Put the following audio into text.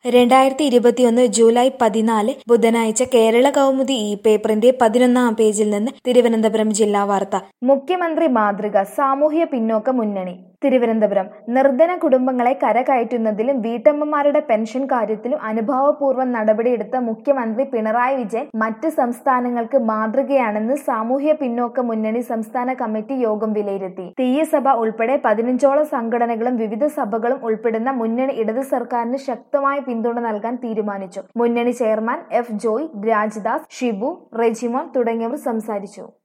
രണ്ടായിരത്തി ഇരുപത്തിയൊന്ന് ജൂലൈ പതിനാല് ബുധനാഴ്ച കേരള കൗമുദി ഈ പേപ്പറിന്റെ പതിനൊന്നാം പേജിൽ നിന്ന് തിരുവനന്തപുരം ജില്ലാ വാർത്ത മുഖ്യമന്ത്രി മാതൃക സാമൂഹ്യ പിന്നോക്ക മുന്നണി തിരുവനന്തപുരം നിർധന കുടുംബങ്ങളെ കരകയറ്റുന്നതിലും വീട്ടമ്മമാരുടെ പെൻഷൻ കാര്യത്തിലും അനുഭാവപൂർവ്വം നടപടിയെടുത്ത മുഖ്യമന്ത്രി പിണറായി വിജയൻ മറ്റ് സംസ്ഥാനങ്ങൾക്ക് മാതൃകയാണെന്ന് സാമൂഹ്യ പിന്നോക്ക മുന്നണി സംസ്ഥാന കമ്മിറ്റി യോഗം വിലയിരുത്തി തീയസഭ ഉൾപ്പെടെ പതിനഞ്ചോളം സംഘടനകളും വിവിധ സഭകളും ഉൾപ്പെടുന്ന മുന്നണി ഇടത് സർക്കാരിന് ശക്തമായ പിന്തുണ നൽകാൻ തീരുമാനിച്ചു മുന്നണി chairman F Joy Rajdas Shibu Rejimon തുടങ്ങിയവർ സംസാരിച്ചു